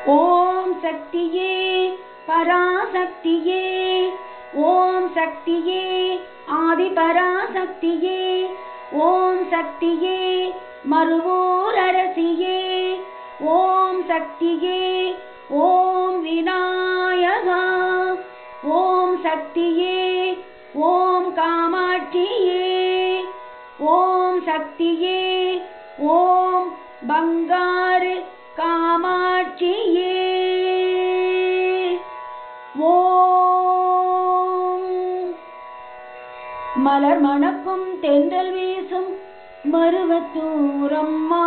ஓம் சக்தியே பராசக்தியே ஓம் சக்தியே ஆதி பராசக்தியே ஓம் சக்தியே மறுவோர் அரசியே ஓம் சக்தியே ஓம் விநாயகா ஓம் சக்தியே ஓம் காமாட்சியே ஓம் சக்தியே ஓம் பங்காரு காமாட்சியே ஓம் மலர் மணக்கும் தென்றல் வீசும் மருவத்தூரம்மா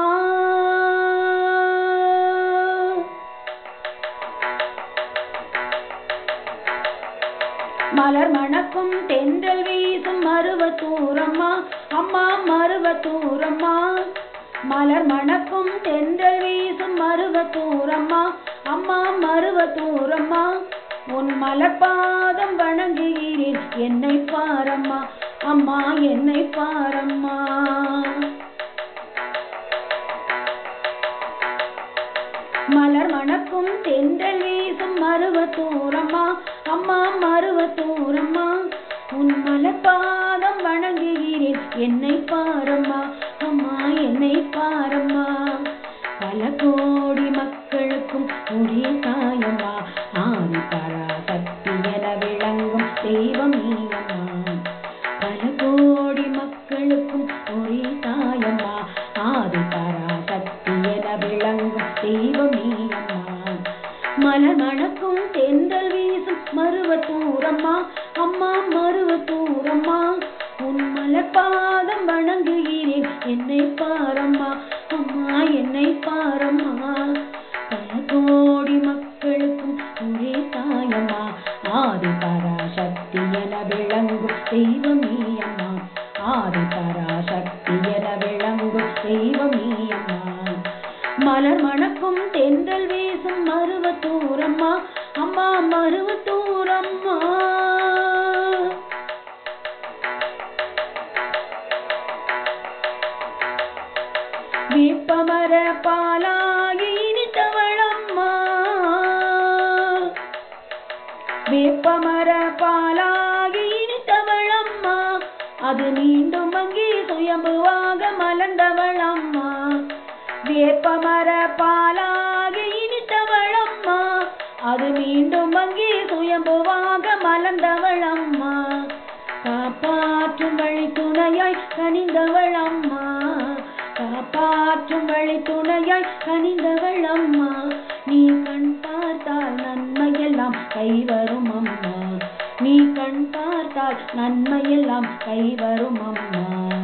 மலர் மணக்கும் தென்றல் வீசும் மருவத்தூரம்மா அம்மா மருவத்தூரம்மா மலர் மணக்கும் தென்றல் வீசும் மருவத்தூரம்மா அம்மா மருவத்தூரம்மா உன் மலர்பாதம் வணங்குகிறேன் என்னை பாரம்மா அம்மா என்னை பாரம்மா மலர் மணக்கும் தென்றல் வீசும் மருவத்தூரம்மா அம்மா மருவத்தூரம்மா உன் மலர்பாதம் வணங்குகிறேன் என்னை பாரம்மா அம்மா என்னை பாரம்மா பல கோடி மக்களுக்கும் ஒரே தாயம்மா ஆதி பராசக்தி என விளங்கும் தெய்வம் நீயம்மா பல கோடி மக்களுக்கும் ஒரே தாயம்மா ஆதி பராசக்தி என விளங்கும் தெய்வம் நீயம்மா மலர் மணக்கும் தென்றல் வீசும் மருவத்தூரம்மா அம்மா மருவத்தூரம்மா உன் மலர்பாதம் வணங்குகிறேன் என்னை பாரம்மா அம்மா என்னை பாரம்மா பல கோடி மக்களுக்கும் ஒரே தாயம்மா ஆதி பராசக்தி என விளங்கும் தெய்வம் நீயம்மா ஆதி பராசக்தி என விளங்கும் தெய்வம் நீயம்மா மலர் மணக்கும் தென்றல் வீசும் மருவத்தூரம்மா அம்மா மருவத்தூரம்மா வேப்பமர பாலாகி இனித்தவளம்மா வேப்பமர பாலாகி இனித்தவளம்மா அது மீண்டும் அங்கே சுயம்புவாக மலர்ந்தவளம்மா வேப்பமர பாலாகி இனித்தவளம்மா அது மீண்டும் அங்கே சுயம்புவாக மலர்ந்தவளம்மா காப்பாற்றும் வழி துணையாய் கனிந்தவளம்மா காப்பாற்றும் வழி துணையாய் கனிந்தவளம்மா நீ கண் பார்த்தால் நன்மையெல்லாம் கைவரும் அம்மா நீ கண் பார்த்தால் நன்மையெல்லாம் கைவரும் அம்மா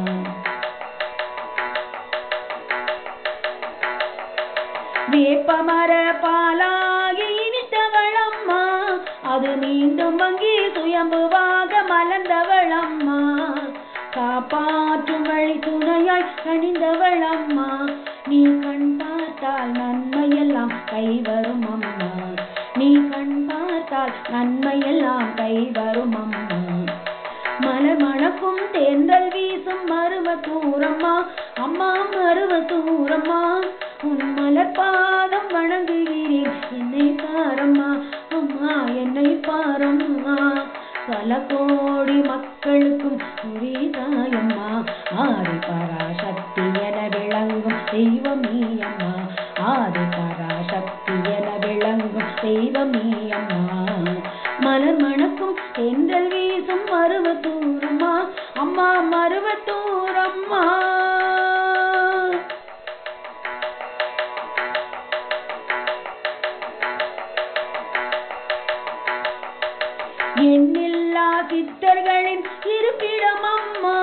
வேப்பமர பாலாகி இனித்தவளம்மா அது மீண்டும் வங்கி சுயம்புவாக மலர்ந்தவளம்மா காப்பாற்றும் வழி துணையாய் கணிந்தவளம்மா நீ கண் பார்த்தால் நன்மையெல்லாம் கைவரும் அம்மா நீ கண் பார்த்தால் நன்மையெல்லாம் கைவரும் அம்மா மலர் மணக்கும் தென்றல் வீசும் மருவ தூரம்மா அம்மா மருவ தூரம்மா உன் மலர் பாதம் வணங்குகிறேன் என்னை பாரம்மா அம்மா என்னை பாரம்மா பல கோடி மக்களுக்கும் ஒரே தாயம்மா ஆதி பராசக்தி என விளங்கும் தெய்வம் நீ அம்மா ஆதி பராசக்தி என விளங்கும் தெய்வம் நீ அம்மா மலர் மணக்கும் தென்றல் வீசும் மருவத்தூரம்மா அம்மா மருவத்தூரம்மா எண்ணில்லா சித்தர்களின் இருப்பிடம் அம்மா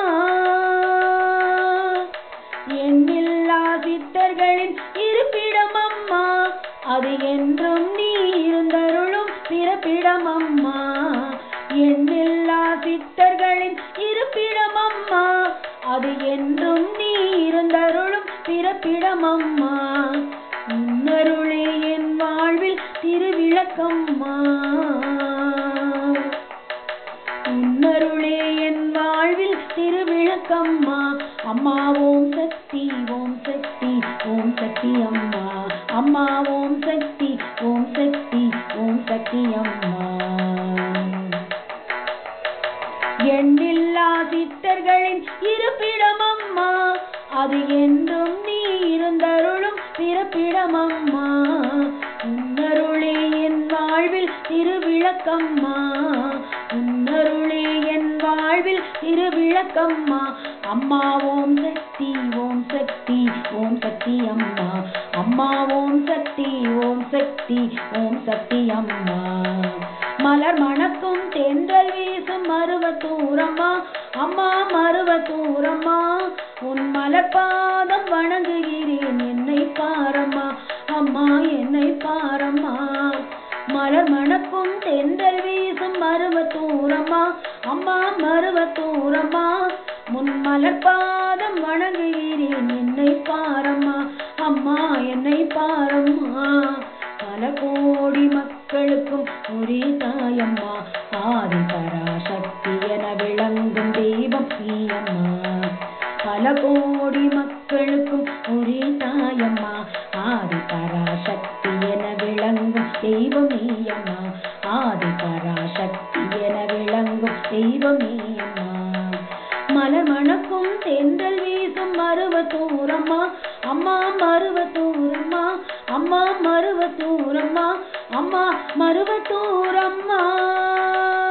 எண்ணில்லா சித்தர்களின் இருப்பிடம் அம்மா அது என்றும் நீ இருந்தருளும் பிறப்பிடம் அம்மா எண்ணில்லா சித்தர்களின் இருப்பிடம் அம்மா அது என்றும் நீ இருந்தருளும் பிறப்பிடம் அம்மா உன்னருளே என் வாழ்வில் திருவிளக்கம்மா உன்னருளே என் வாழ்வில் திருவிளக்கம்மா அம்மா ஓம் சக்தி ஓம் சக்தி ஓம் சக்தி அம்மா அம்மா ஓம் சக்தி அது என்றும் நீ இருந்தருளும் பிறப்பிடம் அம்மா உன்னருளே என் வாழ்வில் திருவிளக்கம்மா உன்னருளே என் வாழ்வில் திருவிளக்கம்மா அம்மா ஓம் சக்தி ஓம் சக்தி ஓம் சக்தி அம்மா அம்மா ஓம் சக்தி ஓம் சக்தி ஓம் சக்தி அம்மா மலர் மணக்கும் தென்றல் வீசும் மருவத்தூரம்மா அம்மா மருவத்தூரம்மா உன் மலர் பாதம் வணங்குகிறேன் என்னை பாரம்மா அம்மா என்னை பாரம்மா மலர் மணக்கும் தென்றல் வீசும் மருவத்தூரம்மா அம்மா மருவத்தூரம்மா முன் மலர் பாதம் வணங்குகிறேன் என்னை பாரம்மா அம்மா என்னை பாரம்மா பல கோடி மக்களுக்கும் ஒரே தாயம்மா ஆதி பராசக்தி என விளங்கும் தெய்வம் நீயம்மா பல கோடி மக்களுக்கும் ஒரே தாயம்மா ஆதி பராசக்தி என விளங்கும் தெய்வம் நீயம்மா ஆதி பராசக்தி என விளங்கும் தெய்வம் நீயம்மா மலர் மணக்கும் தென்றல் வீசும் மருவ தூரம்மா அம்மா மருவ தூரம்மா அம்மா மருவ தூரம்மா அம்மா மருவ தூரம்மா